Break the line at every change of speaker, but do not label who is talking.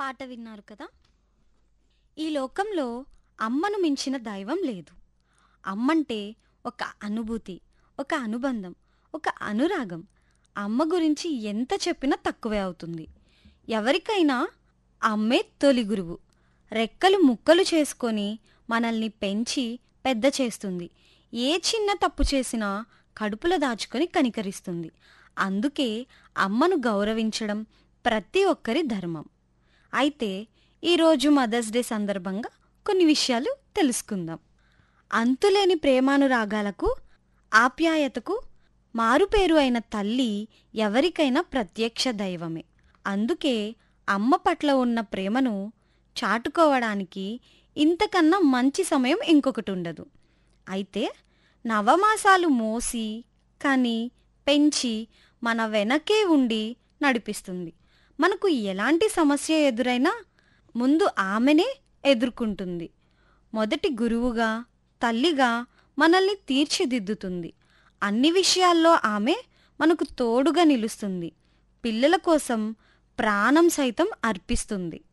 పాట విన్నారు కదా ఈ లోకంలో అమ్మను మించిన దైవం లేదు అమ్మంటే ఒక అనుభూతి ఒక అనుబంధం ఒక అనురాగం అమ్మ గురించి ఎంత చెప్పినా తక్కువే అవుతుంది ఎవరికైనా అమ్మే తొలి గురువు రెక్కలు ముక్కలు చేసుకొని మనల్ని పెంచి పెద్ద చేస్తుంది ఏ చిన్న తప్పు చేసినా కడుపులో దాచుకొని కనికరిస్తుంది అందుకే అమ్మను గౌరవించడం ప్రతి ఒక్కరి ధర్మం అయితే ఈరోజు మదర్స్ డే సందర్భంగా కొన్ని విషయాలు తెలుసుకుందాం అంతులేని ప్రేమానురాగాలకు ఆప్యాయతకు మారుపేరు అయిన తల్లి ఎవరికైనా ప్రత్యక్ష దైవమే అందుకే అమ్మ పట్ల ఉన్న ప్రేమను చాటుకోవడానికి ఇంతకన్నా మంచి సమయం ఇంకొకటి ఉండదు అయితే నవమాసాలు మోసి కని పెంచి మన వెనకే ఉండి నడిపిస్తుంది మనకు ఎలాంటి సమస్య ఎదురైనా ముందు ఆమెనే ఎదుర్కొంటుంది మొదటి గురువుగా తల్లిగా మనల్ని తీర్చిదిద్దుతుంది అన్ని విషయాల్లో ఆమె మనకు తోడుగా నిలుస్తుంది పిల్లల కోసం ప్రాణం సైతం అర్పిస్తుంది